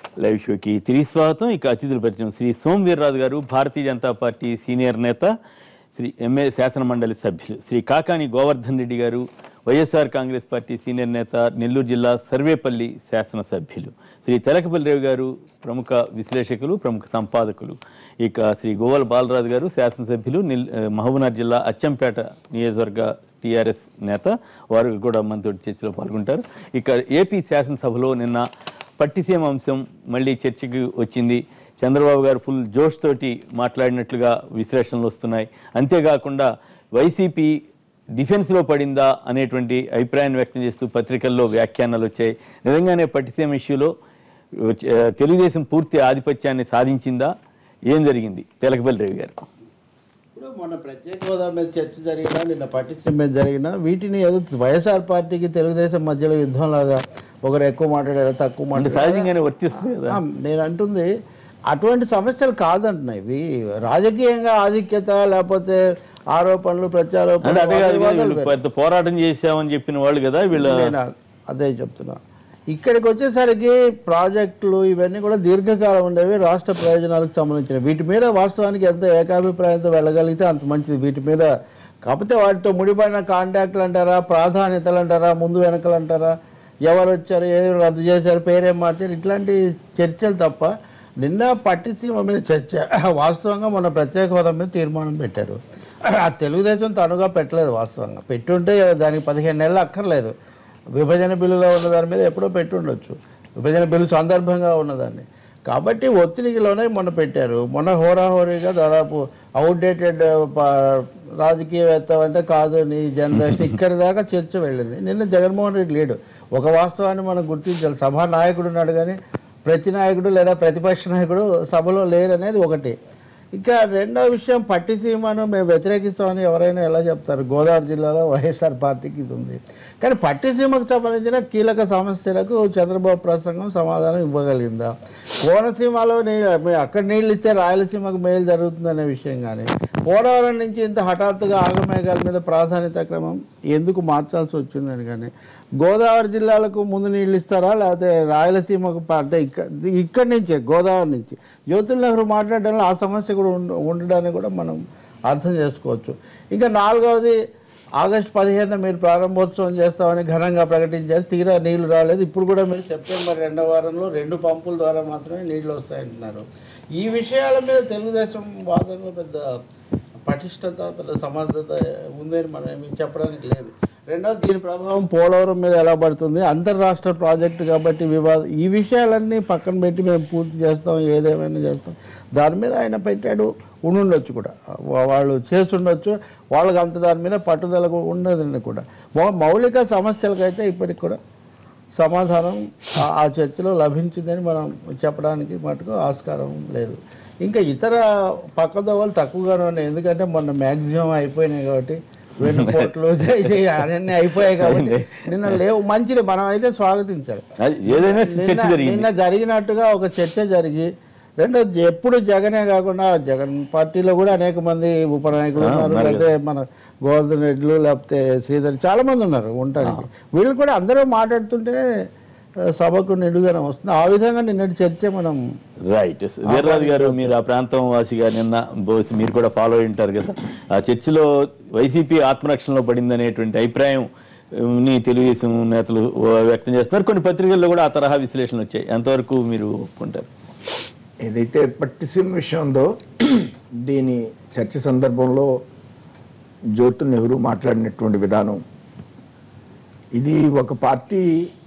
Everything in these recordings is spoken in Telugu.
లైవ్ షోకి తిరిగి స్వాగతం ఇక అతిథులు పరిచయం శ్రీ సోమ్ వీర్రాజు గారు భారతీయ జనతా పార్టీ సీనియర్ నేత శ్రీ ఎంఏ శాసన మండలి సభ్యులు శ్రీ కాకాని గోవర్ధన్ రెడ్డి గారు వైఎస్ఆర్ కాంగ్రెస్ పార్టీ సీనియర్ నేత నెల్లూరు జిల్లా సర్వేపల్లి శాసన సభ్యులు శ్రీ తెలకపల్లి రావు గారు ప్రముఖ విశ్లేషకులు ప్రముఖ సంపాదకులు ఇక శ్రీ గోవల్ బాలరాజు గారు శాసనసభ్యులు నిల్ మహబూబ్నగర్ జిల్లా అచ్చంపేట నియోజకవర్గ టీఆర్ఎస్ నేత వారు కూడా మనతో చర్చలో పాల్గొంటారు ఇక ఏపీ శాసనసభలో నిన్న పట్టిసీమ అంశం మళ్ళీ చర్చకి వచ్చింది చంద్రబాబు గారు ఫుల్ జోష్ తోటి మాట్లాడినట్లుగా విశ్లేషణలు వస్తున్నాయి అంతేకాకుండా వైసీపీ డిఫెన్స్లో పడిందా అనేటువంటి అభిప్రాయాన్ని వ్యక్తం చేస్తూ పత్రికల్లో వ్యాఖ్యానాలు వచ్చాయి నిజంగానే పట్టిసీమ ఇష్యూలో ఆ, తెలుగుదేశం పూర్తి ఆధిపత్యాన్ని సాధించిందా ఏం జరిగింది తెలకపల్లి రవి గారు ఇప్పుడు మొన్న ప్రత్యేక హోదా మీద చర్చ జరిగినా నిన్న పట్టించడం మీద జరిగినా వీటిని ఏదో వైఎస్ఆర్ పార్టీకి తెలుగుదేశం మధ్యలో యుద్ధంలాగా ఒకరు ఎక్కువ మాట్లాడారు తక్కువ అంటే మాట్లాడారు సహజంగానే వర్తిస్తుంది కదా ఆ, నేను అంటుంది అటువంటి సమస్యలు కాదంటున్నాయి ఇవి రాజకీయంగా ఆధిక్యత లేకపోతే ఆరోపణలు అంటే ప్రత్యారోపణలు అదే కాదు కదా, వాదవివాదాలు వీళ్ళు పెద్ద పోరాటం చేశామని చెప్పిన వాళ్ళు కదా వీళ్ళ నేను అదే చెప్తున్నా ఇక్కడికి వచ్చేసరికి ప్రాజెక్టులు ఇవన్నీ కూడా దీర్ఘకాలం ఉండేవి రాష్ట్ర ప్రయోజనాలకు సంబంధించినవి వీటి మీద వాస్తవానికి ఎంత ఏకాభిప్రాయంతో వెళ్ళగలిగితే అంత మంచిది వీటి మీద కాకపోతే వాటితో ముడిపడిన కాంటాక్ట్లు అంటారా ప్రాధాన్యతలు అంటారా ముందు వెనకలు అంటారా ఎవరు వచ్చారు ఏది రద్దు చేశారు పేరేం మార్చారు ఇట్లాంటి చర్చలు తప్ప నిన్న పట్టిసీమ మీద చర్చ వాస్తవంగా మొన్న ప్రత్యేక హోదా మీద తీర్మానం పెట్టారు ఆ తెలుగుదేశం తనుగా పెట్టలేదు వాస్తవంగా పెట్టుంటే దానికి పదిహేను నెలలు అక్కర్లేదు విభజన బిల్లులో ఉన్న దాని మీద ఎప్పుడో పెట్టి ఉండొచ్చు విభజన బిల్లు సందర్భంగా ఉన్నదాన్ని కాబట్టి ఒత్తిడికి లోనే మొన్న పెట్టారు మొన్న హోరాహోరీగా దాదాపు అవుట్డేటెడ్ రాజకీయవేత్త అంటే కాదు నీ జనరేషన్ ఇక్కడి దాకా చర్చ వెళ్ళింది నిన్న జగన్మోహన్ రెడ్డి లేడు ఒక వాస్తవాన్ని మనం గుర్తించాలి సభా నాయకుడు ఉన్నాడు కానీ ప్రతి నాయకుడు లేదా ప్రతిపక్ష నాయకుడు సభలో లేరనేది ఒకటి ఇంకా రెండో విషయం పట్టిసీమను మేము వ్యతిరేకిస్తామని ఎవరైనా ఎలా చెప్తారు గోదావరి జిల్లాలో వైఎస్ఆర్ పార్టీకి ఇది ఉంది కానీ పట్టిసీమకు సంబంధించిన కీలక సమస్యలకు చంద్రబాబు ప్రసంగం సమాధానం ఇవ్వగలిగిందా కోనసీమలో నీళ్ళు అక్కడ నీళ్ళు ఇస్తే రాయలసీమకు మేలు జరుగుతుందనే విషయం కానీ పోలవరం నుంచి ఇంత హఠాత్తుగా ఆగమేఘాల మీద ప్రాధాన్యత క్రమం ఎందుకు మార్చాల్సి వచ్చిందని కానీ గోదావరి జిల్లాలకు ముందు నీళ్ళు ఇస్తారా లేకపోతే రాయలసీమకు ప- అంటే ఇక్కడ ఇక్కడి నుంచే గోదావరి నుంచి జ్యోతుల్ నెహ్రూ మాట్లాడడంలో ఆ సమస్య కూడా ఉండ ఉండడాన్ని కూడా మనం అర్థం చేసుకోవచ్చు ఇంకా నాలుగవది ఆగస్టు పదిహేనున మీరు ప్రారంభోత్సవం చేస్తామని ఘనంగా ప్రకటించారు తీరా నీళ్లు రాలేదు ఇప్పుడు కూడా మీరు సెప్టెంబర్ రెండవ వారంలో రెండు పంపుల ద్వారా మాత్రమే నీళ్లు వస్తాయంటున్నారు ఈ విషయాల మీద తెలుగుదేశం వాదనలో పెద్ద పటిష్టత పెద్ద సమర్థత ఉందని మనం ఏమి చెప్పడానికి లేదు రెండవది దీని ప్రభావం పోలవరం మీద ఎలా పడుతుంది అంతర్రాష్ట్ర ప్రాజెక్టు కాబట్టి వివాద ఈ విషయాలన్నీ పక్కన పెట్టి మేము పూర్తి చేస్తాం ఏదేమైనా చేస్తాం దాని మీద ఆయన పెట్టాడు ఉండుండొచ్చు కూడా వా- వాళ్ళు చేస్తుండొచ్చు వాళ్ళకి అంత దాని మీద పట్టుదల కూడా ఉన్నదని కూడా మౌ- మౌలిక సమస్యలకైతే ఇప్పటికి కూడా సమాధానం ఆ- ఆ చర్చలో లభించిందని మనం చెప్పడానికి మటుకు ఆస్కారం లేదు ఇంకా ఇతర పక్కదోవలు తక్కువగానే ఉన్నాయి ఎందుకంటే మొన్న మ్యాక్సిమం అయిపోయినాయి కాబట్టి వెన్నుపోట్లు జై జై అవన్నీ అయిపోయాయి కాబట్టి నిన్న లేవు మంచిది మనం అయితే స్వాగతించాలి అది ఏదైనా చర్చ నిన్న- జరిగింది నిన్న జరిగినట్టుగా ఒక చర్చ జరిగి రెండోది ఎప్పుడు జగనే కాకుండా జగన్ పార్టీలో కూడా అనేక మంది ఉపనాయకులు ఆ, ఉన్నారు ఉన్నారు లేకపోతే మన గోవర్ధన్ రెడ్డిలు లేకపోతే శ్రీధర్ చాలా మంది ఉన్నారు ఉండటానికి వీళ్ళు కూడా అందరూ మాట్లాడుతుంటేనే ఆ, సభకు నిడుదనం వస్తుంది ఆ విధంగా నిన్నటి చర్చ మనం రైట్ వీర్రాజు గారు మీరు ఆ ప్రాంతం వాసిగా నిన్న బహుశా మీరు కూడా ఫాలో అయి ఉంటారు కదా ఆ చర్చిలో వైసీపీ ఆత్మరక్షణలో పడిందనేటువంటి అభిప్రాయం ఉమ్, ని తెలుగుదేశం నేతలు వ్యక్తం చేస్తున్నారు కొన్ని పత్రికల్లో కూడా ఆ తరహా విశ్లేషణలు వచ్చాయి ఎంతవరకు మీరు ఒప్పుకుంటారు ఏదైతే పట్టిసీమ విషయం ఉందో దీని చర్చ సందర్భంలో జ్యోతి నెహ్రూ మాట్లాడినటువంటి విధానం ఇది ఒక పార్టీ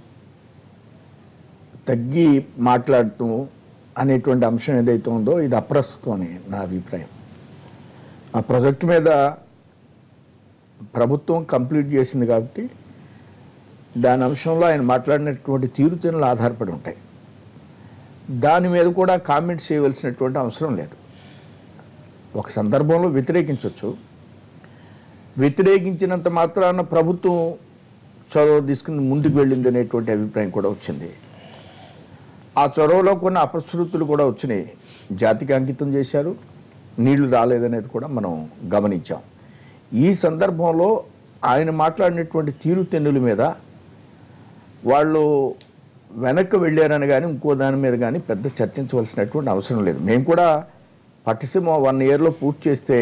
తగ్గి మాట్లాడటం అనేటువంటి అంశం ఏదైతే ఉందో ఇది అప్రస్తుతం అని నా అభిప్రాయం ఆ ప్రాజెక్టు మీద ప్రభుత్వం కంప్లీట్ చేసింది కాబట్టి దాని అంశంలో ఆయన మాట్లాడినటువంటి తీరుతెన్నులు ఆధారపడి ఉంటాయి దాని మీద కూడా కామెంట్స్ చేయవలసినటువంటి అవసరం లేదు ఒక సందర్భంలో వ్యతిరేకించవచ్చు వ్యతిరేకించినంత మాత్రాన ప్రభుత్వం చొరవ తీసుకుని ముందుకు వెళ్ళింది అనేటువంటి అభిప్రాయం కూడా వచ్చింది ఆ చొరవలో కొన్ని అపశృతులు కూడా వచ్చినాయి జాతికి అంకితం చేశారు నీళ్లు రాలేదనేది కూడా మనం గమనించాం ఈ సందర్భంలో ఆయన మాట్లాడినటువంటి తీరుతెన్నుల మీద వాళ్ళు వెనక్కి వెళ్ళారని కానీ ఇంకో దాని మీద కానీ పెద్ద చర్చించవలసినటువంటి అవసరం లేదు మేము కూడా పట్టిసీమ వన్ ఇయర్లో పూర్తి చేస్తే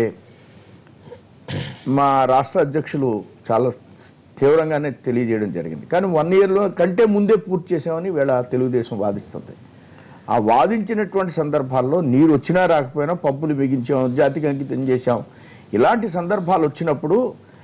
మా రాష్ట్ర అధ్యక్షులు చాలా తీవ్రంగానే తెలియజేయడం జరిగింది కానీ వన్ ఇయర్లో కంటే ముందే పూర్తి చేసామని వీళ్ళ తెలుగుదేశం వాదిస్తుంది ఆ వాదించినటువంటి సందర్భాల్లో నీరు వచ్చినా రాకపోయినా పంపులు బిగించాం జాతికి అంకితం చేశాం ఇలాంటి సందర్భాలు వచ్చినప్పుడు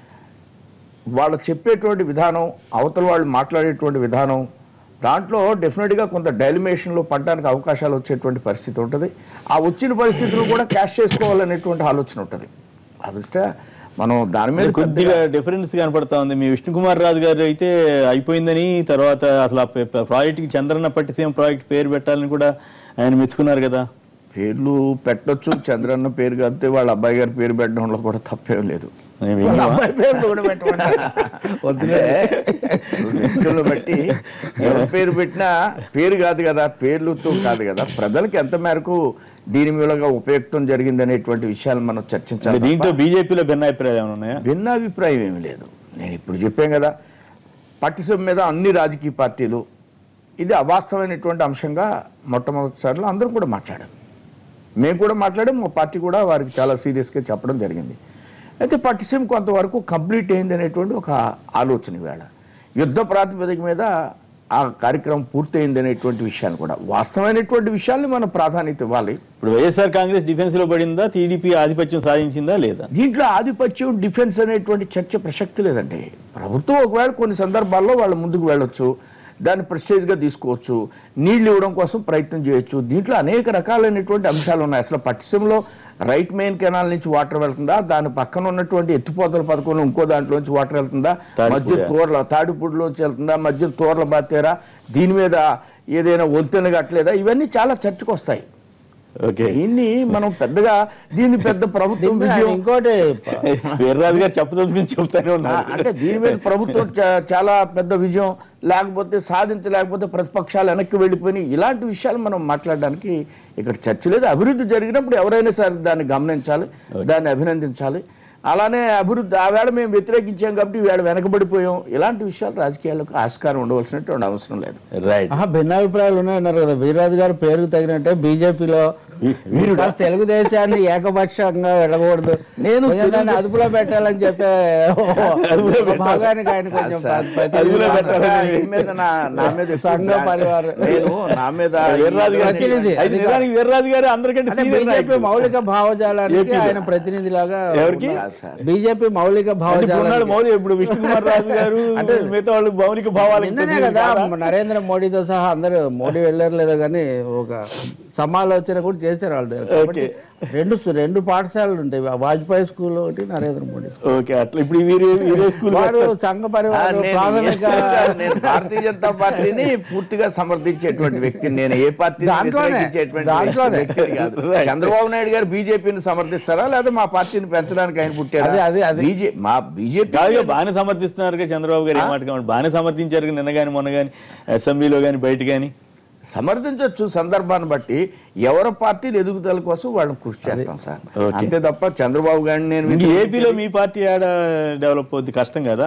వాళ్ళు చెప్పేటువంటి విధానం అవతల వాళ్ళు మాట్లాడేటువంటి విధానం దాంట్లో డెఫినెట్గా కొంత డైలిమేషన్లో పడడానికి అవకాశాలు వచ్చేటువంటి పరిస్థితి ఉంటుంది ఆ వచ్చిన పరిస్థితులు కూడా క్యాష్ చేసుకోవాలనేటువంటి ఆలోచన ఉంటుంది ఆ దృష్ట్యా మనం దాని మీద కొద్దిగా డిఫరెన్స్ కనపడతా ఉంది మీ విష్ణుకుమార్ రాజు గారు అయితే అయిపోయిందని తర్వాత అసలు ఆ ప- ప్రాజెక్ట్కి చంద్రన్న పట్టిసీమ ప్రాజెక్ట్ పేరు పెట్టాలని కూడా ఆయన మెచ్చుకున్నారు కదా పేర్లు పెట్టొచ్చు చంద్రన్న పేరు కాకపోతే వాళ్ళ అబ్బాయి గారి పేరు పెట్టడంలో కూడా తప్పేం లేదు మేము వాళ్ళ విన్నామా? అబ్బాయి పేర్లు కూడా పెట్టమన్నారు వద్దులే వ్యక్తులను బట్టి ఎవరి పేరు పెట్టినా పేరు కాదు కదా పేర్లతో కాదు కదా ప్రజలకు ఎంత మేరకు దీని మూలంగా ఉపయుక్తం జరిగింది అనేటువంటి విషయాలు మనం అంటే చర్చించాలి దీంట్లో బీజేపీలో భిన్నాభిప్రాయాలు ఏమైనా ఉన్నాయా భిన్న అభిప్రాయం ఏమి లేదు నేను ఇప్పుడు చెప్పాను కదా పట్టిసభ మీద అన్ని రాజకీయ పార్టీలు ఇది అవాస్తవమైనటువంటి అంశంగా మొట్టమొదటిసారిలో అందరం కూడా మాట్లాడాం మేము కూడా మాట్లాడాం మా పార్టీ కూడా వారికి చాలా సీరియస్గా చెప్పడం జరిగింది అయితే పట్టిసీమ కొంతవరకు కంప్లీట్ అయింది అనేటువంటి ఒక ఆలోచన వేళ యుద్ధ ప్రాతిపదిక మీద ఆ కార్యక్రమం పూర్తయింది అనేటువంటి విషయాన్ని కూడా వాస్తవమైనటువంటి విషయాల్ని మనం ప్రాధాన్యత ఇవ్వాలి ఇప్పుడు వైఎస్ఆర్ కాంగ్రెస్ డిఫెన్స్ లో పడిందా టీడీపీ ఆధిపత్యం సాధించిందా లేదా దీంట్లో ఆధిపత్యం డిఫెన్స్ అనేటువంటి చర్చ ప్రసక్తి లేదండి ప్రభుత్వం ఒకవేళ కొన్ని సందర్భాల్లో వాళ్ళు ముందుకు వెళ్ళొచ్చు దాన్ని ప్రెస్టేజ్గా తీసుకోవచ్చు నీళ్లు ఇవ్వడం కోసం ప్రయత్నం చేయొచ్చు దీంట్లో అనేక రకాలైనటువంటి అంశాలు ఉన్నాయి అసలు పట్టిసీమలో రైట్ మెయిన్ కెనాల్ నుంచి వాటర్ వెళ్తుందా దాని పక్కన ఉన్నటువంటి ఎత్తిపోతల పథకంలో ఇంకో దాంట్లోంచి వాటర్ వెళ్తుందా తాడిపూడా. మధ్య తోర్ల తాడిపూడిలోంచి వెళ్తుందా మధ్య తోర్ల బాతేరా దీని మీద ఏదైనా వంతెన కట్టలేదా ఇవన్నీ చాలా చర్చకు వస్తాయి ఓకే దీన్ని మనం పెద్దగా దీన్ని పెద్ద ప్రభుత్వం దీని మీద విజయం ఇంకోటి వీర్రాజు గారు చెప్పదలుచుకుని చెప్తానే ఆ, ఉన్నారు అంటే దీని మీద ప్రభుత్వం చా- చాలా పెద్ద విజయం లేకపోతే సాధించలేకపోతే ప్రతిపక్షాలు వెనక్కి వెళ్ళిపోయి ఇలాంటి విషయాలు మనం మాట్లాడడానికి ఇక్కడ చర్చ లేదు అభివృద్ధి జరిగినప్పుడు ఎవరైనా సరే దాన్ని గమనించాలి దాన్ని అభినందించాలి అలానే అభివృద్ధి ఆ వేళ మేము వ్యతిరేకించాం కాబట్టి వేళ వెనకబడిపోయాం ఇలాంటి విషయాలు రాజకీయాలకు ఆస్కారం ఉండవలసినటువంటి అవసరం లేదు రైట్ ఆహా, భిన్నాభిప్రాయాలు ఉన్నాయన్నారు కదా వీర్రాజు గారు పేరుకు తగినట్టే బీజేపీలో వీరుడా? కాస్త తెలుగుదేశాన్ని ఏకపక్షంగా వెళ్ళకూడదు నేను కొంచెం దాన్ని అదుపులో పెట్టాలని చెప్పే అదుపులో ఒక పెట్టాలి. భాగానికి ఆయన కొంచెం సార్, ప్రతి- అదుపులో ప్రతి- పెట్టాలి. ఈ మీద నా నా మీద ఎక్కువ సంఘ బ్రాండ్- పరివారం. నేను నా మీద వీర్రాజు గారు ప్రతినిధి. అయితే నిజానికి వీర్రాజు గారు అందరికంటే అంటే senior బీజేపీ నాయకుడు. మౌలిక భావజాలానికి ఏపీలో. ఆయన ప్రతినిధిలాగా ఎవరికి? కాదు సార్. బీజేపీ మౌలిక అంటే ఇప్పుడు ఉన్నాడు భావజాలానికి మౌలి ఇప్పుడు విష్ణుకుమార్ రాజు గారు అంటే మిగతా వాళ్ళు మౌలిక భావాలకు నిన్ననే ప్రతినిధి కదా కాదా? నరేంద్ర మోడీతో సహా అందరూ మోడీ వెళ్ళారు లేదో కానీ ఒక సమాలోచన కూడా చేశారు వాళ్ళ దగ్గర కాబట్టి రెండు రెండు పాఠశాలలు ఉంటాయి వాజ్పేయి స్కూల్ ఒకటి నరేంద్ర మోడీ ఓకే అట్లా ఇప్పుడు వీరు వీరే స్కూల్ వారు సంఘ ఆ, పరివారం నేను ప్రాథమిక ఎస్పీగా నేను భారతీయ జనతా పార్టీని పూర్తిగా సమర్థించేటువంటి వ్యక్తిని నేను ఏ పార్టీని దాంట్లోనే, వ్యతిరేకించేటువంటి దాంట్లోనే. వ్యక్తిని కాదు చంద్రబాబు నాయుడు గారు బీజేపీని సమర్థిస్తారా లేదా మా పార్టీని పెంచడానికి ఆయన పుట్టారా అదే, అదే, అదే. బీజే మా బీజేపీ కాదుగా బాగానే సమర్థిస్తున్నారు చంద్రబాబు గారు ఏమాట కాబట్టి బాగానే సమర్థించారు నిన్న కానీ మొన్న కానీ అసెంబ్లీలో కానీ బయట కానీ సమర్థించవచ్చు సందర్భాన్ని బట్టి ఎవరి పార్టీలు ఎదుగుదల కోసం వాళ్ళని కృషి చేస్తాం సార్ ఓకే. అంతే తప్ప చంద్రబాబు గారిని నేను ఇంక ఏపీలో మీ పార్టీ ఆడ డెవలప్ అవుద్ది కష్టం కదా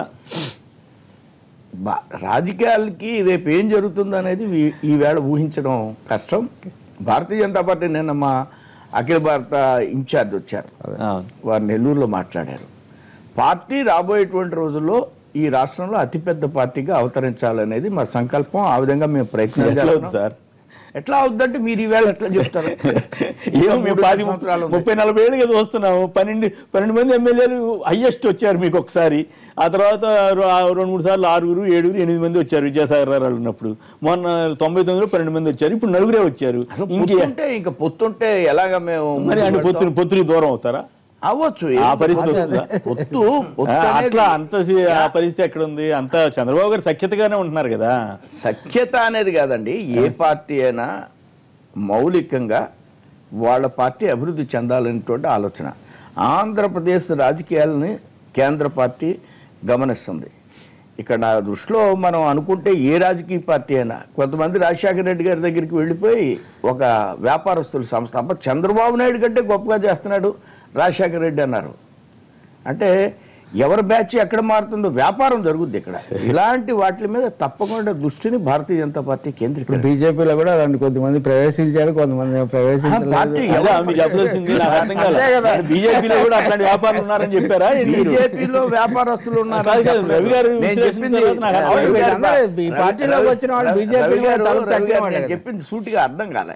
బా- రాజకీయాలకి రేపు ఏం జరుగుతుంది అనేది ఈ- ఈవేళ ఊహించడం కష్టం భారతీయ జనతా పార్టీ నిన్న మా అఖిల భారత ఇన్ఛార్జ్ వచ్చారు అవును. వారు నెల్లూరులో మాట్లాడారు పార్టీ రాబోయేటువంటి రోజుల్లో ఈ రాష్ట్రంలో అతిపెద్ద పార్టీగా అవతరించాలనేది మా సంకల్పం ఆ విధంగా మేము ప్రయత్నం ఎట్లా అవుతుంది చేస్తున్నాం సార్ ఎట్లా అవుద్దంటే మీరు ఈవేళ ఎట్లా చెప్తారు ఏమో మేము మూడు పాతి సంవత్సరాలు ఉంది. ముప్పై నలభై ఏళ్ళు కదా వస్తున్నాము పన్నెండు పన్నెండు మంది ఎమ్మెల్యేలు హైయెస్ట్ వచ్చారు మీకు ఒకసారి ఆ తర్వాత రో- ఆ రెండు మూడు సార్లు ఆరుగురు ఏడుగురు ఎనిమిది మంది వచ్చారు విద్యాసాగర్ గారు ఉన్నప్పుడు మొన్న తొంభై తొమ్మిదిలో పన్నెండు మంది వచ్చారు ఇప్పుడు నలుగురే వచ్చారు అసలు ఇంకే పొత్తుంటే ఇంకా పొత్తుంటే ఎలాగ మేము మరి అంటే ముందుకు పొత్తులు పొత్తులు దూరం అవుతారా అవ్వచ్చు ఆ పరిస్థితి వస్తుందా పొత్తు ఆ, పొత్తు అనేది అట్లా అంత సి- ఆ పరిస్థితి ఎక్కడ ఉంది అంత చంద్రబాబు గారు సఖ్యతగానే ఉంటున్నారు కదా సఖ్యత అనేది కాదండి ఏ పార్టీ అయినా మౌలికంగా వాళ్ళ పార్టీ అభివృద్ధి చెందాలనేటువంటి ఆలోచన ఆంధ్రప్రదేశ్ రాజకీయాలని కేంద్ర పార్టీ గమనిస్తుంది ఇక్కడ నా దృష్టిలో మనం అనుకుంటే ఏ రాజకీయ పార్టీ అయినా కొంతమంది రాజశేఖర రెడ్డి గారి దగ్గరికి వెళ్ళిపోయి ఒక వ్యాపారస్తుల సంస్థ అబ్బా చంద్రబాబు నాయుడు కంటే గొప్పగా చేస్తున్నాడు రాజశేఖర రెడ్డి అన్నారు అంటే ఎవరి బ్యాచ్ ఎక్కడ మారుతుందో వ్యాపారం జరుగుద్ది ఇక్కడ ఇలాంటి వాటి మీద తప్పకుండా దృష్టిని భారతీయ జనతా పార్టీ కేంద్రీకరిస్తుంది బీజేపీలో కూడా అలాంటి కొంతమంది ప్రవేశించారు కొంతమంది ఆ ప్రవేశించలేదు పార్టీ అదే ఎవరు- మీరు చెప్పాల్సింది నాకు అర్థం కాలేదు. అంతే కదా. మరి బీజేపీలో కూడా అట్లాంటి వ్యాపారులు ఉన్నారని చెప్పారా ఏంటి మీరు? బీజేపీలో వ్యాపారస్తులు ఉన్నారు కాదు కాదు, రవి గారు నేను విశ్లేషణ చెప్పింది తర్వాత నాకు అర్థం రవి కాలేదు. గారు- వీళ్ళందరూ ఈ పార్టీలోకి వచ్చిన వాళ్ళు రవి బీజేపీ గారు- కూడా తలుపు రవి గారు తట్టిన వాళ్ళే నేను కదా. చెప్పింది సూటిగా అర్థం కాలే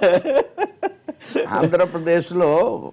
ఆంధ్రప్రదేశ్లో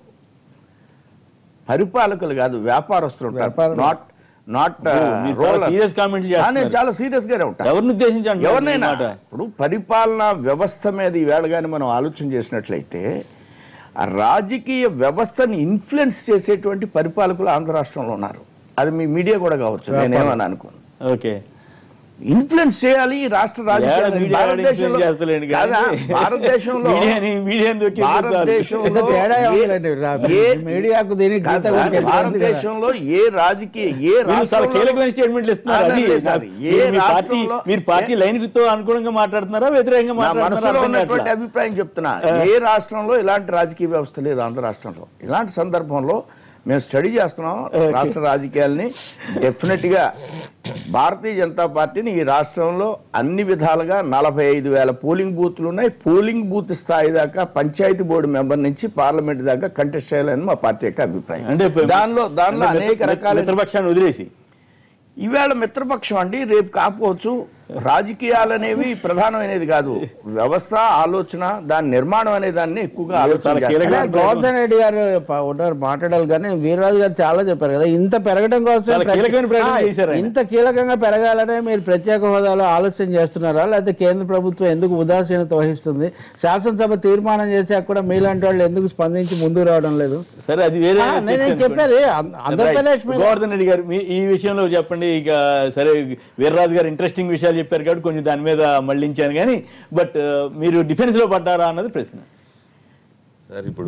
పరిపాలకులు కాదు వ్యాపారస్తులు ఉంటారు వ్యాపారం. నాట్ నాట్ మీరు చాలా serious comments చేస్తున్నారు. నేను చాలా సీరియస్ గానే ఉంటాను ఎవరిని ఉద్దేశించి అంటున్నారు ఈ ఎవరినైనా మాట? ఇప్పుడు పరిపాలనా వ్యవస్థ మీద ఈవేళ కానీ మనం ఆలోచన చేసినట్లయితే ఆ రాజకీయ వ్యవస్థని ఇన్ఫ్లుయెన్స్ చేసేటువంటి పరిపాలకులు ఆంధ్ర రాష్ట్రంలో ఉన్నారు అది మీ మీడియా కూడా కావచ్చు నేనేమని అనుకోను ఓకే ఇన్ఫ్లుయెన్స్ చేయాలి ఈ రాష్ట్ర ఏడ రాజకీయాలు మీడియా భారతదేశంలో influence చేస్తలేండి కానీ కాదా? భారతదేశంలో మీడియాని మీడియాని దొక్కి పెద్ద భారతదేశంలో తేడా ఏ- ఏముందండి? రా- ఏ- మీడియాకు దీనికి కాదు గీత సార్, కూడా చెప్పలేదు కదా. భారతదేశంలో ఏ రాజకీయ ఏ మీరు చాలా రాష్ట్రంలో కీలకమైన స్టేట్మెంట్లు ఇస్తున్నారు అది అదే సార్, నాకు- ఏ మీరు మీ పార్టీ రాష్ట్రంలో- మీరు పార్టీ లైన్ తో అనుగుణంగా మాట్లాడుతున్నారా వ్యతిరేకంగా నా మాట్లాడుతున్నారా మనసులో అర్థం ఉన్నటువంటి కావట్లా. అభిప్రాయం చెప్తున్నా ఏ రాష్ట్రంలో ఇలాంటి రాజకీయ వ్యవస్థ లేదు ఆంధ్ర రాష్ట్రంలో ఇలాంటి సందర్భంలో మేము స్టడీ చేస్తున్నాం రాష్ట్ర రాజకీయాల్ని డెఫినెట్ గా భారతీయ జనతా పార్టీని ఈ రాష్ట్రంలో అన్ని విధాలుగా నలభై ఐదు వేల పోలింగ్ బూత్లు ఉన్నాయి పోలింగ్ బూత్ స్థాయి దాకా పంచాయతీ బోర్డు మెంబర్ నుంచి పార్లమెంట్ దాకా కంటెస్ట్ చేయాలని మా పార్టీ యొక్క అభిప్రాయం అంటే ఇప్పుడు- దానిలో దానిలో అంటే అనేక మిత్ర- రకాల మిత్రపక్షాన్ని వదిలేసి ఈవేళ మిత్రపక్షం అండి రేపు కాకపోవచ్చు రాజకీయాలు అనేవి ప్రధానమైనది కాదు వ్యవస్థ ఆలోచన దాని నిర్మాణం అనే దాన్ని ఎక్కువగా ఆలోచన చాలా చేస్తారు. కీలకమైన అలా గోవర్ధన్ రెడ్డి గారు ప- ఉన్నారు మాట్లాడాలి కానీ వీరరాజు గారు చాలా చెప్పారు కదా ఇంత పెరగడం కోసం చాలా ప్రతి- కీలకమైన ప్రకటన ఆ, చేశారు ఆయన. ఇంత కీలకంగా పెరగాలనే మీరు ప్రత్యేక హోదాలో ఆలోచన చేస్తున్నారా లేకపోతే కేంద్ర ప్రభుత్వం ఎందుకు ఉదాసీనత వహిస్తుంది శాసనసభ తీర్మానం చేశాక కూడా మీలాంటి వాళ్ళు ఎందుకు స్పందించి ముందుకు రావడం లేదు సరే అది వేరే ఆ, చర్చ నేనేం అనుకోండి. చెప్పేది ఆంధ్ర- ఆంధ్రప్రదేశ్ మీద గోవర్ధన్ రెడ్డి గారు మీ ఈ విషయంలో చెప్పండి ఇక సరే వీర్రాజు గారు ఇంట్రెస్టింగ్ విషయాలు చెప్పారు కాబట్టి కొంచెం దాని మీద మళ్ళించాను కానీ బట్ మీరు డిఫెన్స్ లో పడ్డారా అన్నది ప్రశ్న సార్ ఇప్పుడు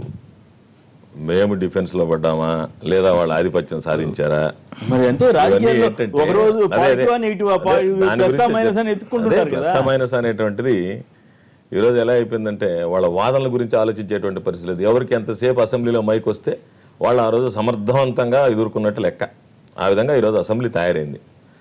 మేము డిఫెన్స్ లో పడ్డామా లేదా వాళ్ళ ఆధిపత్యం సాధించారా మరి ఎంతో ఇవన్నీ రాజకీయాల్లో ఏంటంటే- ఒక రోజు అదే, అదే. పాజిటివ్ నెగిటివ్ అదే, దాని ప్లస్ గురించి మైనస్ అని అదే, ఎత్తుకుంటుంటారు ప్లస్ కదా మైనస్ అనేటువంటిది ఈరోజు ఎలా అయిపోయిందంటే వాళ్ళ వాదనల గురించి ఆలోచించేటువంటి పరిస్థితి లేదు ఎవరికి ఎంతసేపు అసెంబ్లీలో మైక్ వస్తే వాళ్ళు ఆ రోజు సమర్థవంతంగా ఎదుర్కొన్నట్టు లెక్క ఆ విధంగా ఈరోజు అసెంబ్లీ తయారైంది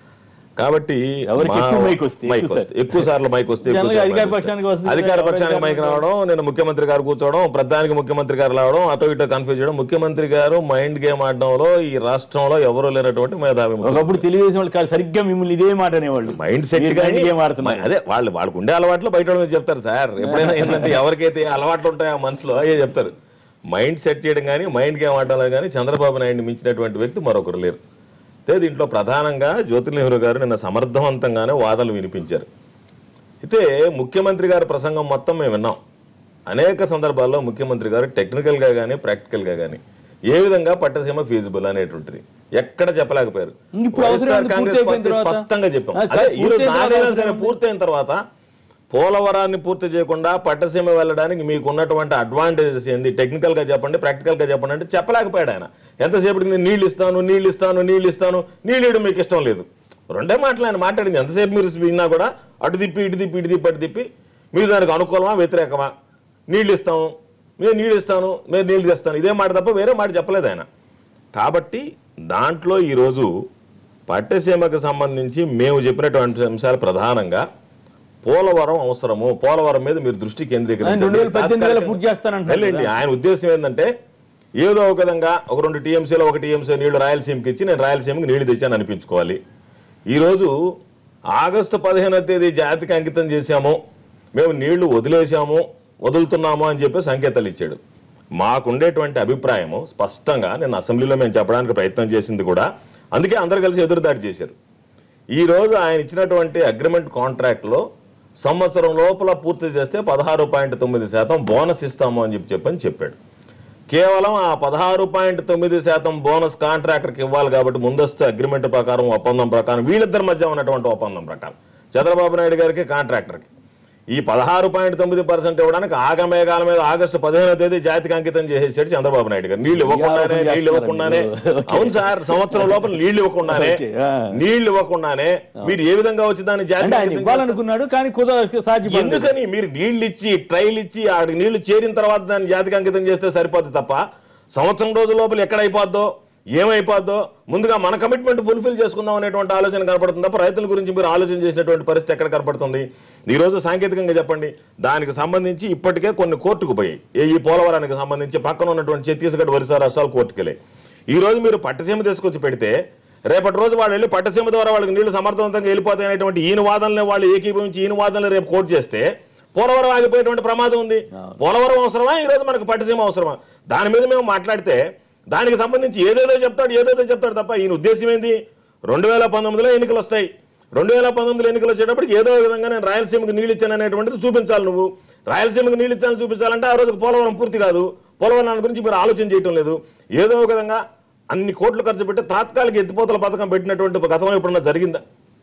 కాబట్టి ఎవరికి మా- ఎక్కువ మైక్ వస్తే, మైక్ ఎక్కువ వస్తే ఎక్కువ సార్లు మైక్ వస్తే ఎక్కువ జనరల్గా సార్లు అధికార మైక్ వస్తే. పక్షానికి వస్తుంది, అధికార ఎవరైనా పక్షానికి మైక్ రావడం నేను ముఖ్యమంత్రి గారు కూర్చోవడం ప్రధానికి ముఖ్యమంత్రి గారు రావడం అటో ఇటో కన్ఫ్యూజ్ చేయడం ముఖ్యమంత్రి గారు మైండ్ గేమ్ ఆడడంలో ఈ రాష్ట్రంలో ఎవరూ లేనటువంటి మేధావి ముఖ్యమంత్రి. ఒకప్పుడు తెలుగుదేశం వాళ్ళు కాదు సరిగ్గా మిమ్మల్ని ఇదే మాట అనేవాళ్ళు మైండ్ సెట్ మీరు కానీ గేమ్ ఆడుతున్నారు అదే వాళ్ళు వాళ్ళకు ఉండే అలవాట్లు బయట వాళ్ళ మీద చెప్తారు సార్ ఎప్పుడైనా ఏంటంటే ఎవరికైతే ఏ అలవాట్లు ఉంటాయో ఆ మనసులో అయ్యే చెప్తారు మైండ్ సెట్ చేయడం కానీ మైండ్ గేమ్ ఆడడంలో కానీ చంద్రబాబు నాయుడిని మించినటువంటి వ్యక్తి మరొకరు లేరు అయితే దీంట్లో ప్రధానంగా జ్యోతిర్లింగ నెహ్రూ గారు నిన్న సమర్థవంతంగానే వాదనలు వినిపించారు అయితే ముఖ్యమంత్రి గారి ప్రసంగం మొత్తం మేము విన్నాం అనేక సందర్భాల్లో ముఖ్యమంత్రి గారు టెక్నికల్గా కానీ ప్రాక్టికల్గా కానీ ఏ విధంగా పట్టసీమ ఫీజిబుల్ అనేటువంటిది ఎక్కడ చెప్పలేకపోయారు ఇప్పుడు అవసరం వైఎస్ఆర్ ఉంది, కాంగ్రెస్ పూర్తి అయిపోయిన పార్టీ తర్వాత. స్పష్టంగా చెప్పాం ఆ, అదే ఈ రోజు పూర్తి అయిన నాలుగైనా తర్వాత సరే పూర్తయిన తర్వాత పోలవరాన్ని పూర్తి చేయకుండా పట్టసీమ వెళ్ళడానికి మీకు ఉన్నటువంటి అడ్వాంటేజెస్ ఏంది టెక్నికల్ గా చెప్పండి ప్రాక్టికల్ గా చెప్పండి అంటే చెప్పలేకపోయాడు ఆయన ఎంతసేపటికి నేను నీళ్ళు ఇస్తాను నీళ్ళు ఇస్తాను నీళ్ళు ఇస్తాను నీళ్ళు ఇవ్వడం మీకు ఇష్టం లేదు రెండే మాటలు ఆయన మాట్లాడింది ఎంతసేపు మీరు విన్నా కూడా అటు తిప్పి ఇటు తిప్పి ఇటు తిప్పి అటు తిప్పి మీరు దానికి అనుకూలమా వ్యతిరేకమా నీళ్ళు ఇస్తాము మేము నీళ్ళు ఇస్తాను మేము నీళ్ళు తెస్తాను ఇదే మాట తప్ప వేరే మాట చెప్పలేదు ఆయన కాబట్టి దాంట్లో ఈరోజు పట్టసీమకు సంబంధించి మేము చెప్పినటువంటి అంశాలు ప్రధానంగా పోలవరం అవసరము పోలవరం మీద మీరు దృష్టి ఆయన రెండు వేల పద్దెనిమిది వేల పూర్తి చేస్తానంటున్నారు వెళ్ళండి కదా. ఆయన ఉద్దేశం ఏంటంటే ఏదో ఒక విధంగా ఒక రెండు టీఎంసీలో ఒక టీఎంసీ నీళ్లు రాయలసీమకి ఇచ్చి నేను రాయలసీమకి నీళ్లు తెచ్చాను అనిపించుకోవాలి ఈరోజు ఆగస్టు పదిహేనవ తేదీ జాతికి అంకితం చేశాము మేము నీళ్లు వదిలేశాము వదులుతున్నాము అని చెప్పి సంకేతాలు ఇచ్చాడు మాకుండేటువంటి అభిప్రాయము స్పష్టంగా నేను అసెంబ్లీలో మేము చెప్పడానికి ప్రయత్నం చేసింది కూడా అందుకే అందరు కలిసి ఎదురుదాడి చేశారు ఈ రోజు ఆయన ఇచ్చినటువంటి అగ్రిమెంట్ కాంట్రాక్ట్లో సంవత్సరం లోపల పూర్తి చేస్తే పదహారు పాయింట్ తొమ్మిది శాతం బోనస్ ఇస్తాము అని చెప్పి చెప్పని చెప్పాడు కేవలం ఆ పదహారు పాయింట్ తొమ్మిది శాతం బోనస్ కాంట్రాక్టర్కి ఇవ్వాలి కాబట్టి ముందస్తు అగ్రిమెంట్ ప్రకారం ఒప్పందం ప్రకారం వీళ్ళిద్దరి మధ్య ఉన్నటువంటి ఒప్పందం ప్రకారం చంద్రబాబు నాయుడు గారికి కాంట్రాక్టర్కి ఈ పదహారు పాయింట్ తొమ్మిది పర్సెంట్ ఇవ్వడానికి ఆగమేఘాల మీద ఆగస్టు పదిహేనో తేదీ జాతికి అంకితం చేసేసాడు చంద్రబాబు నాయుడు గారు నీళ్లు ఇవ్వకుండానే నీళ్లు ఇవ్వకుండానే అవును సార్ సంవత్సరం లోపల నీళ్లు ఇవ్వకుండానే ఓకే, ఆ. నీళ్లు ఇవ్వకుండానే మీరు ఏ విధంగా వచ్చి దాన్ని జాతికి అంటే ఆయన అంకితం చేస్తారు? ఇవ్వాలనుకున్నాడు కానీ కుద సాధ్యపడలేదు ఎందుకని మీరు నీళ్ళు ఇచ్చి ట్రైల్ ఇచ్చి ఆడికి నీళ్లు చేరిన తర్వాత దాన్ని జాతికి అంకితం చేస్తే సరిపోద్ది తప్ప సంవత్సరం రోజుల లోపల ఎక్కడ అయిపోద్దో ఏమైపోద్దో ముందుగా మన కమిట్మెంట్ ఫుల్ఫిల్ చేసుకుందాం అనేటువంటి ఆలోచన కనపడుతుంది తప్ప రైతుల గురించి మీరు ఆలోచన చేసినటువంటి పరిస్థితి ఎక్కడ కనపడుతుంది ఈ రోజు సాంకేతికంగా చెప్పండి దానికి సంబంధించి ఇప్పటికే కొన్ని కోర్టుకు పోయాయి ఏ- ఈ పోలవరానికి సంబంధించి పక్కన ఉన్నటువంటి ఛత్తీస్గఢ్ ఒరిస్సా రాష్ట్రాలు కోర్టుకు వెళ్ళాయి ఈ రోజు మీరు పట్టసీమ తీసుకొచ్చి పెడితే రేపటి రోజు వాళ్ళు వెళ్ళి పట్టసీమ ద్వారా వాళ్ళకి నీళ్లు సమర్థవంతంగా వెళ్ళిపోతాయి అనేటువంటి ఈయన వాదనలే వాళ్ళు ఏకీభవించి ఈయన వాదనలు రేపు కోర్టు చేస్తే పోలవరం ఆగిపోయేటువంటి ప్రమాదం ఉంది పోలవరం అవసరమా ఈ రోజు మనకు పట్టసీమ అవసరమా దాని మీద మేము మాట్లాడితే దానికి సంబంధించి ఏదేదో చెప్తాడు ఏదేదో చెప్తాడు తప్ప ఈయన ఉద్దేశం ఏంది రెండు వేల పంతొమ్మిదిలో ఎన్నికలు వస్తాయి రెండు వేల పంతొమ్మిదిలో ఎన్నికలు వచ్చేటప్పటికి ఏదో విధంగా నేను రాయలసీమకు నీళ్ళు ఇచ్చాను అనేటువంటిది చూపించాలి నువ్వు రాయలసీమకు నీళ్ళు ఇచ్చాను చూపించాలంటే ఆ రోజు పోలవరం పూర్తి కాదు పోలవరం గురించి మీరు ఆలోచన చేయటం లేదు ఏదో ఒక విధంగా అన్ని కోట్లు ఖర్చు పెట్టి తాత్కాలిక ఎత్తిపోతల పథకం పెట్టినటువంటి గతంలో ఎప్పుడన్నా జరిగిందా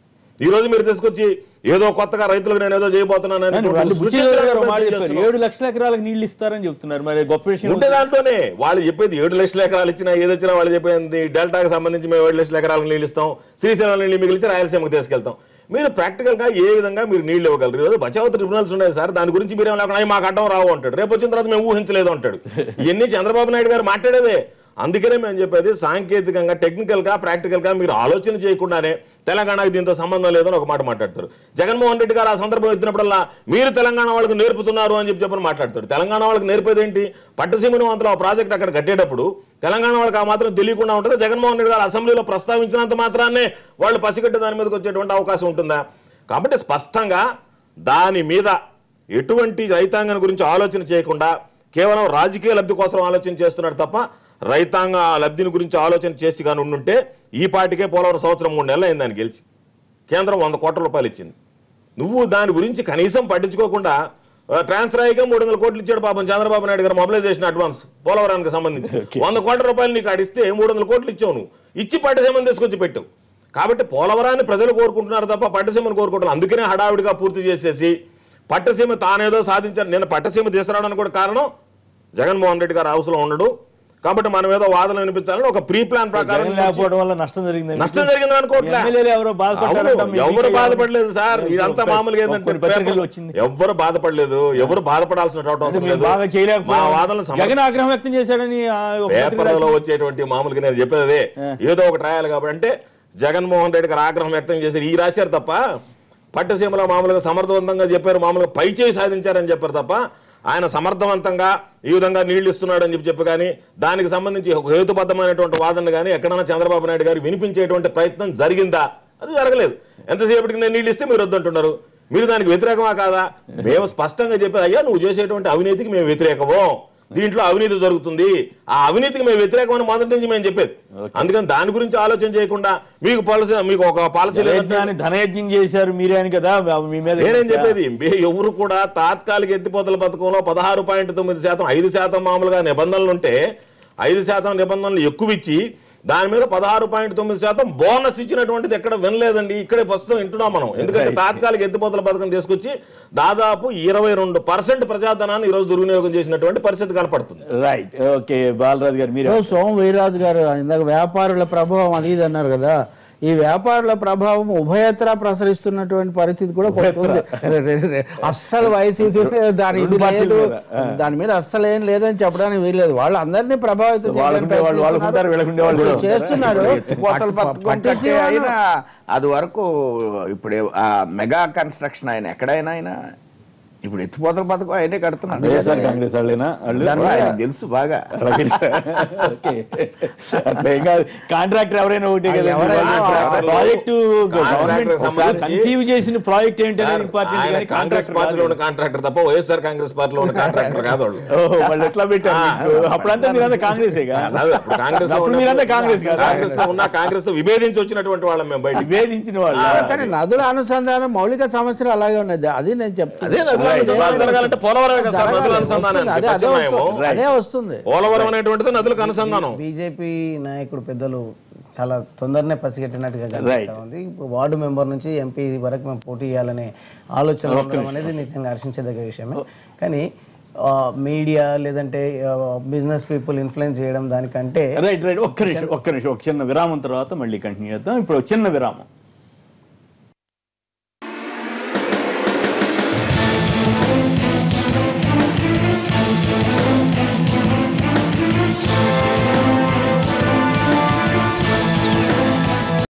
ఈ రోజు మీరు తీసుకొచ్చి ఏదో కొత్తగా రైతులకు నేను ఏదో చేయబోతున్నాను కానీ అనేటువంటి వాళ్ళు బుచ్చిరెడ్డి గారు ఒక మాట సృష్టించడానికి చెప్పారు చేస్తున్నాం. ఏడు లక్షల ఎకరాలకు నీళ్లు ఇస్తారని చెప్తున్నారు మరి గొప్ప విషయం ఉంటే దాంట్లోనే వాళ్ళు చెప్పేది ఏడు లక్షల ఎకరాలు ఇచ్చినా ఏది వచ్చినా వాళ్ళు చెప్పేది డెల్టాకి సంబంధించి మేము ఏడు లక్షల ఎకరాలకు నీళ్ళు ఇస్తాం శ్రీశైలం నీళ్ళు మిగిలిచి రాయలసీమకు తీసుకెళ్తాం మీరు ప్రాక్టికల్ గా ఏ విధంగా మీరు నీళ్ళు ఇవ్వగలరు ఈరోజు బచావ్ ట్రిబ్యునల్స్ ఉన్నాయి సార్ దాని గురించి మీరేం లేకుండా "అయ్య, మాకు అడ్డం రావు అంటాడు రేపు వచ్చిన తర్వాత మేము ఊహించలేదు అంటాడు ఇవన్నీ చంద్రబాబు నాయుడు గారు మాట్లాడేదే అందుకనే మేము చెప్పేది సాంకేతికంగా టెక్నికల్ గా ప్రాక్టికల్ గా మీరు ఆలోచన చేయకుండానే తెలంగాణకి దీంతో సంబంధం లేదని ఒక మాట మాట్లాడతారు జగన్మోహన్ రెడ్డి గారు ఆ సందర్భం ఎత్తినప్పుడల్లా మీరు తెలంగాణ వాళ్ళకి నేర్పుతున్నారు అని చెప్పి చెప్పని మాట్లాడతాడు తెలంగాణ వాళ్ళకి నేర్పేది ఏంటి పట్టసీమను అంతలో ఆ ప్రాజెక్ట్ అక్కడ కట్టేటప్పుడు తెలంగాణ వాళ్ళకి ఆ మాత్రం తెలియకుండా ఉంటుంది జగన్మోహన్ రెడ్డి గారు అసెంబ్లీలో ప్రస్తావించినంత మాత్రాన్నే వాళ్ళు పసిగట్టి దాని మీదకి వచ్చేటువంటి అవకాశం ఉంటుందా కాబట్టి స్పష్టంగా దాని మీద ఎటువంటి రైతాంగం గురించి ఆలోచన చేయకుండా కేవలం రాజకీయ లబ్ధి కోసం ఆలోచన చేస్తున్నాడు తప్ప రైతాంగ లబ్ధిని గురించి ఆలోచన చేసి కానీ ఉండుంటే ఈ పాటికే పోలవరం సంవత్సరం మూడు నెలలు అయింది దాన్ని గెలిచి కేంద్రం వంద కోట్ల రూపాయలు ఇచ్చింది నువ్వు దాని గురించి కనీసం పట్టించుకోకుండా ఆ, ట్రాన్స్ఫర్ అయ్యాక మూడు వందల కోట్లు ఇచ్చాడు పాపం చంద్రబాబు నాయుడు గారు మొబిలైజేషన్ అడ్వాన్స్ పోలవరానికి సంబంధించి వంద కోట్ల రూపాయలు నీకు ఆడిస్తే మూడు వందల కోట్లు ఇచ్చావు నువ్వు ఇచ్చి పట్టిసీమని తీసుకొచ్చి పెట్టు కాబట్టి పోలవరాన్ని ప్రజలు కోరుకుంటున్నారు తప్ప పట్టసీమను కోరుకుంటున్నారు అందుకనే హడావిడిగా పూర్తి చేసేసి పట్టసీమ తానేదో సాధించారు నేను పట్టసీమ తీసుకురావడానికి కూడా కారణం జగన్మోహన్ రెడ్డి గారు హౌస్లో ఉండడు కాబట్టి మనం ఏదో వాదన వినిపించాలని ఒక ప్రీ ప్లాన్ ప్రకారం జగన్ లేకపోవడం వల్ల నష్టం జరిగింది నష్టం జరిగింది అనుకోవట్లే ఎమ్మెల్యేలు ఎవరో బాధపడ్డారంట, అవును, మీ ఎవరు మీడియా బాధపడలేదు సార్ ఇదంతా మామూలుగా ఏంటంటే కొన్ని పత్రికల్లో పేపర్- వచ్చింది. ఎవరు బాధపడలేదు ఎవరు బాధపడాల్సిన డౌట్ అంటే అవసరం మేము లేదు బాగా మా చేయలేకపోయాం వాదనలు సమర్థ- జగన్ ఆగ్రహం వ్యక్తం చేశాడని ఆ, ఒక పత్రిక పేపర్లలో వచ్చేటువంటి మామూలుగా నేను చెప్పేది అదే ఏదో ఒకటి రాయాలి కాబట్టి అంటే జగన్మోహన్ రెడ్డి గారు ఆగ్రహం వ్యక్తం చేశారు ఈ రాశారు తప్ప పట్టసీమలో మామూలుగా సమర్థవంతంగా చెప్పారు మామూలుగా పై చేయి సాధించారని చెప్పారు తప్ప ఆయన సమర్థవంతంగా ఈ విధంగా నీళ్లు ఇస్తున్నాడు అని చెప్పి చెప్పి కానీ దానికి సంబంధించి ఒక హేతుబద్ధమైనటువంటి వాదన కానీ ఎక్కడైనా చంద్రబాబు నాయుడు గారు వినిపించేటువంటి ప్రయత్నం జరిగిందా అది జరగలేదు ఎంతసేపటికి నేను నీళ్ళు ఇస్తే మీరు వద్దంటున్నారు మీరు దానికి వ్యతిరేకమా కాదా మేము స్పష్టంగా చెప్పేది అయ్యా నువ్వు చేసేటువంటి అవినీతికి మేము వ్యతిరేకము దీంట్లో అవినీతి జరుగుతుంది ఆ అవినీతికి మేము వ్యతిరేకమని మొదటి నుంచి మేము చెప్పేది అందుకని దాని గురించి ఆలోచన చేయకుండా మీకు పాలసీ మీకు ఒక పాలసీ లేదంటే జలయజ్ఞాన్ని ధనయజ్ఞం చేశారు మీరే అని కదా మీ మీద నేనేం చెప్పేది మీ ఎవరు కూడా తాత్కాలిక ఎత్తిపోతల పథకంలో పదహారు పాయింట్ తొమ్మిది శాతం ఐదు శాతం మామూలుగా నిబంధనలు ఉంటే ఐదు శాతం నిబంధనలు ఎక్కువ ఇచ్చి దాని మీద పదహారు పాయింట్ తొమ్మిది శాతం బోనస్ ఇచ్చినటువంటిది ఎక్కడ వినలేదండి ఇక్కడే ప్రస్తుతం వింటున్నాం మనం ఎందుకంటే తాత్కాలిక ఎత్తిపోతల పథకం తీసుకొచ్చి దాదాపు ఇరవై రెండు పర్సెంట్ ప్రజాధనాన్ని ఈ రోజు దుర్వినియోగం చేసినటువంటి పరిస్థితి కనపడుతుంది రైట్ ఓకే బాలరాజు గారు మీరు ఇప్పుడు సోమ వీర్రాజు గారు ఇందాక వ్యాపారుల ప్రభావం అది ఇది అన్నారు కదా ఈ వ్యాపారుల ప్రభావం ఉభయత్ర ప్రసరిస్తున్నటువంటి పరిస్థితి కూడా కొంత ఉంది. రె- రె- రె- అస్సలు వైసీపీ మీద దాని ఇది రెండు పార్టీల లేదు మీద. దాని మీద అస్సలు ఏం లేదని చెప్పడానికి వీల్లేదు వాళ్ళు అందరినీ ప్రభావితం చేయడానికి వాళ్ళకుండే వాళ్ళు వాళ్ళకుంటారు, వీళ్ళకుండే వాళ్ళు ప్రయత్నిస్తున్నారు. చేస్తున్నారు ఎత్తిపోతల పథకం కట్టే పట్టిసీమను- ఆయన అది వరకు ఇప్పుడు ఆ మెగా కన్స్ట్రక్షన్ ఆయన ఎక్కడైనా ఆయన ఇప్పుడు ఎత్తిపోతల పథకం ఆయనే కడుతున్నాడు వైఎస్ఆర్ కాంగ్రెస్ వాళ్ళేనా వాళ్ళు దాని మీద ఆయనకు తెలుసు బాగా అలాగే. ఓకే. అట్లా ఏం కాదు కాంట్రాక్టర్ ఎవరైనా ఒకటే కదా ఎవరైనా ప్రాజెక్టు కాంట్రాక్టర్ గవర్నమెంట్ సంబంధించి- కన్సీవ్ చేసిన ప్రాజెక్ట్ ఏంటనేది ఆయన ఇంపార్టెంట్ కానీ కాంగ్రెస్ కాంట్రాక్టర్ పార్టీలో ఉన్న కాంట్రాక్టర్ తప్ప వైఎస్ఆర్ కాంగ్రెస్ పార్టీలో ఉన్న కాంట్రాక్టర్ కాదు వాళ్ళు ఓహో వాళ్ళు ఎట్లా పెట్టారు మీకు? అప్పుడంతా మీరంతా కాంగ్రెసేగా కాదు, అప్పుడు కాంగ్రెస్ లో అప్పుడు ఉన్నప్పుడు- మీరంతా కాంగ్రెస్ కదా కాంగ్రెస్ లో ఉన్న కాంగ్రెస్ తో విభేదించి వచ్చినటువంటి వాళ్ళం మేము బయట నివేదించిన వాళ్ళు కానీ నదుల అనుసంధానం మౌలిక సమస్యలు అలాగే ఉన్నది అది నేను చెప్తాను అదే నదుల అనుసంధానం జరగాలంటే పోలవరమే కదా సార్ నదుల అనుసంధానానికి అదే అదే ప్రత్యామ్నాయము. వస్తుంది. అదే వస్తుంది పోలవరం అనేటువంటిది నదులకు అనుసంధానం బీజేపీ నాయకుడు పెద్దలు చాలా తొందరనే పసిగట్టినట్టుగా కనిపిస్తా ఉంది ఇప్పుడు వార్డు మెంబర్ నుంచి ఎంపీ వరకు మేము పోటీ చేయాలనే ఆలోచన ఉండడం అనేది నిజంగా హర్షించదగ్గ విషయమే కానీ ఆ, మీడియా లేదంటే బిజినెస్ పీపుల్ ఇన్ఫ్లుయెన్స్ చేయడం దానికంటే రైట్ రైట్ ఒక్క నిమిషం ఒక్క నిమిషం ఒక చిన్న విరామం తర్వాత మళ్ళీ కంటిన్యూ చేద్దాం ఇప్పుడు ఒక చిన్న విరామం